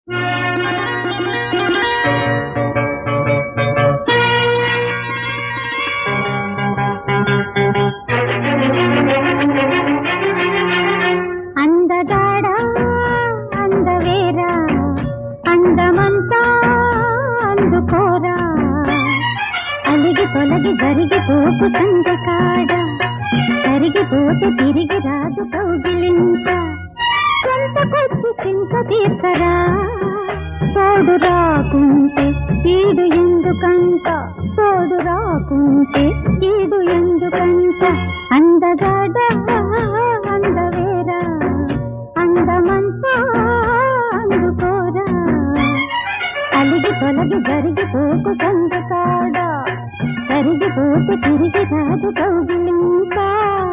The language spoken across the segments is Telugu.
అందగాడా అందవేరా అందమంతా అందుకోరా అలిగి తొలగి జరిగిపోకు సందకాడ కరిగిపోతే తిరిగి రాదు కౌగిలింత చెంతకొచ్చి చింత తీర్చరా తోడు రాకుంటే ఈడు ఎందుకంట తోడు రాకుంటే ఈడు ఎందుకంట అందగాడ అందవేరా అందమంతా అందుకోరా అలిగి తొలగి జరిగిపోకు సందకాడ కరిగిపోతే తిరిగి రాదు కౌగిలింకా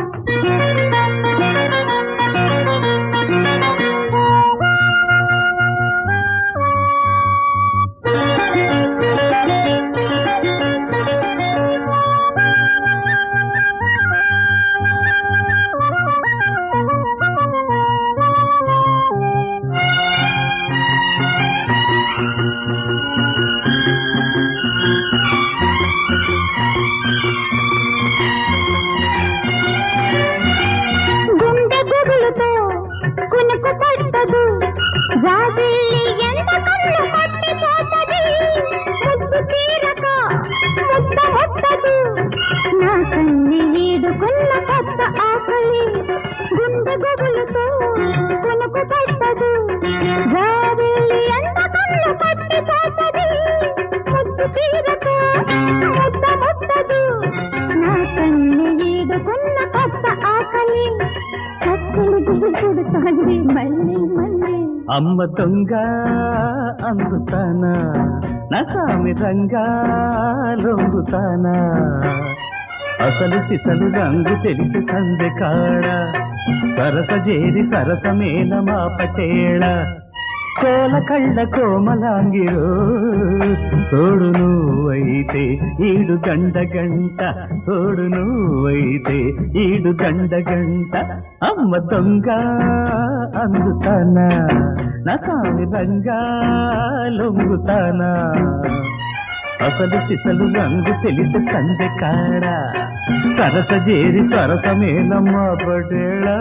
గుండె గుబులుతో కునుకు పట్టదు జాజిల్లి ఎండ కళ్ళు పట్టిపోతది ముద్దు తీరక ముద్ద ముట్టదు నా కన్ని ఈడుకున్న కొత్త ఆకలి గుండె గుబులుతో కునుకు పట్టదు జాజిల్లి ఎండ కళ్ళు పట్టిపోతది ముద్దు తీరక ముద్ద ముట్టదు నా కన్ని ఈడుకున్న కొత్త ఆకలి చక్కలు దిగుడుతోంది మళ్ళీ మళ్ళీ అమ్మ దొంగ అందుతానా నా సామి రంగా లొంగుతానా అసలు సిసలు రంగు తెలిసి సందె కాడ సరస జేరి సరసమేల మా పటేళ కోల కళ్ళ కోమలాంగిరో తోడు నువ్వైతే ఈడు గండ గంట తోడు నువ్వైతే ఈడు గండ గంట అమ్మ దొంగ అందుతానా నా సామి రంగా లొంగుతానా అసలు సిసలు రంగు తెలిసి సందె కాడ సరస జేరి సరసమేలమ్మ పటేళ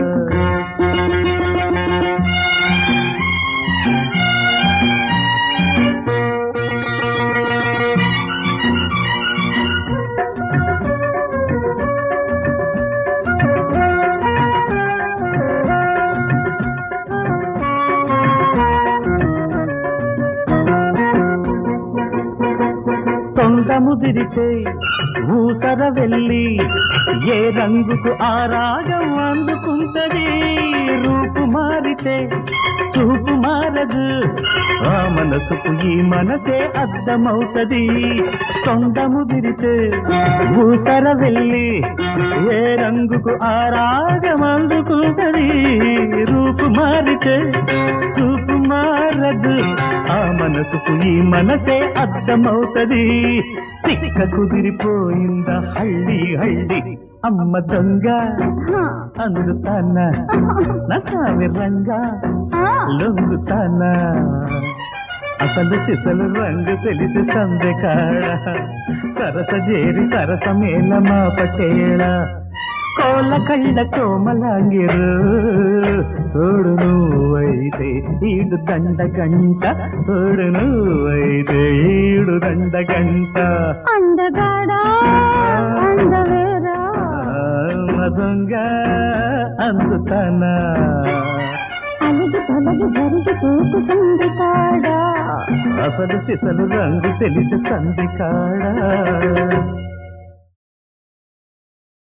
తొండ ముదిరితే ఊసర వెళ్ళి ఏ రంగుకు ఆ రాగం అందుకుంటది రూపు మారితే చూపు మారదు ఆ మనసుకు ఈ మనసే అర్థమవుతది తొండ ముదిరితే ఊసర వెళ్ళి ఏ రంగుకు ఆ రాగం అందుకుంటది రూపు మారితే చూపు మారదు ఆ మనసుకు ఈ మనసే అర్థమవుతది తిక్క కుదిరిపోయిందా హళ్ళి హళ్ళి అమ్మ దొంగ అందుతానా నా సావిరంగా లొంగుతానా అసలు సిసలు రంగు తెలిసి సందె కాడ సరస జేరి సరసమేల మా పటేళ కోల కళ్ళ కోమలాంగిరు తోడు నువ్వైతే ఈడు దండ గంట తోడు నువ్వైతే ఈడు దండ గంట అందగాడా అందవేరా దొంగ అందుతానా అలిగి తొలగి జరిగిపోకు సందికాడా అసలు సిసలు రంగు తెలిసి సంది కాడా